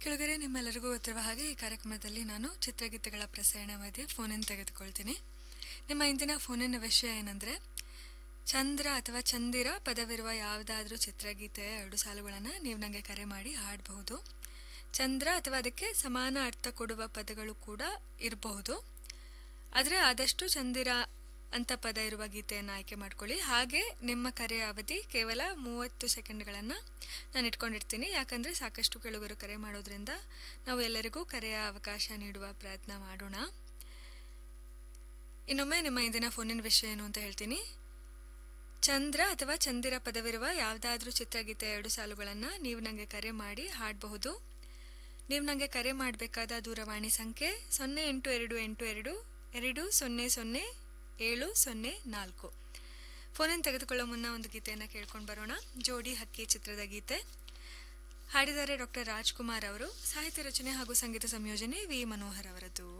ಕೆಳಗರೆ ನಿಮ್ಮೆಲ್ಲರಿಗೂ ಗೊತ್ತಿರುವ ಹಾಗೆ ಈ ಕಾರ್ಯಕ್ರಮದಲ್ಲಿ ನಾನು ಚಿತ್ರಗೀತೆಗಳ ಪ್ರಸಾರಣ ಮಧ್ಯೆ ಫೋನನ್ನು ತೆಗೆದುಕೊಳ್ತೀನಿ ನಿಮ್ಮ ಇಂದಿನ ಫೋನಿನ ವಿಷಯ ಏನಂದರೆ ಚಂದ್ರ ಅಥವಾ ಚಂದಿರ ಪದವಿರುವ ಯಾವುದಾದ್ರೂ ಚಿತ್ರಗೀತೆಯ ಎರಡು ಸಾಲುಗಳನ್ನು ನೀವು ನನಗೆ ಕರೆ ಮಾಡಿ ಹಾಡಬಹುದು ಚಂದ್ರ ಅಥವಾ ಅದಕ್ಕೆ ಸಮಾನ ಅರ್ಥ ಕೊಡುವ ಪದಗಳು ಕೂಡ ಇರಬಹುದು ಆದರೆ ಆದಷ್ಟು ಚಂದಿರ ಅಂತ ಪದ ಇರುವ ಗೀತೆಯನ್ನು ಆಯ್ಕೆ ಮಾಡ್ಕೊಳ್ಳಿ ಹಾಗೆ ನಿಮ್ಮ ಕರೆಯ ಅವಧಿ ಕೇವಲ ಮೂವತ್ತು ಸೆಕೆಂಡ್ಗಳನ್ನು ನಾನು ಇಟ್ಕೊಂಡಿರ್ತೀನಿ ಯಾಕಂದರೆ ಸಾಕಷ್ಟು ಕೆಳಗರು ಕರೆ ಮಾಡೋದ್ರಿಂದ ನಾವು ಎಲ್ಲರಿಗೂ ಕರೆಯ ಅವಕಾಶ ನೀಡುವ ಪ್ರಯತ್ನ ಮಾಡೋಣ ಇನ್ನೊಮ್ಮೆ ನಿಮ್ಮ ಇಂದಿನ ಫೋನಿನ ವಿಷಯ ಏನು ಅಂತ ಹೇಳ್ತೀನಿ ಚಂದ್ರ ಅಥವಾ ಚಂದಿರ ಪದವಿರುವ ಯಾವುದಾದ್ರೂ ಚಿತ್ರಗೀತೆ ಎರಡು ಸಾಲುಗಳನ್ನು ನೀವು ನನಗೆ ಕರೆ ಮಾಡಿ ಹಾಡಬಹುದು ನೀವು ನನಗೆ ಕರೆ ಮಾಡಬೇಕಾದ ದೂರವಾಣಿ ಸಂಖ್ಯೆ ಸೊನ್ನೆ ಎಂಟು ಎರಡು ಎಂಟು ಎರಡು ಎರಡು ಸೊನ್ನೆ ಸೊನ್ನೆ ಏಳು ಸೊನ್ನೆ ನಾಲ್ಕು ಫೋನನ್ನು ತೆಗೆದುಕೊಳ್ಳೋ ಮುನ್ನ ಒಂದು ಗೀತೆಯನ್ನು ಕೇಳ್ಕೊಂಡು ಬರೋಣ ಜೋಡಿ ಹಕ್ಕಿ ಚಿತ್ರದ ಗೀತೆ ಹಾಡಿದ್ದಾರೆ ಡಾಕ್ಟರ್ ರಾಜ್ಕುಮಾರ್ ಅವರು ಸಾಹಿತ್ಯ ರಚನೆ ಹಾಗೂ ಸಂಗೀತ ಸಂಯೋಜನೆ ವಿ ಮನೋಹರ್ ಅವರದ್ದು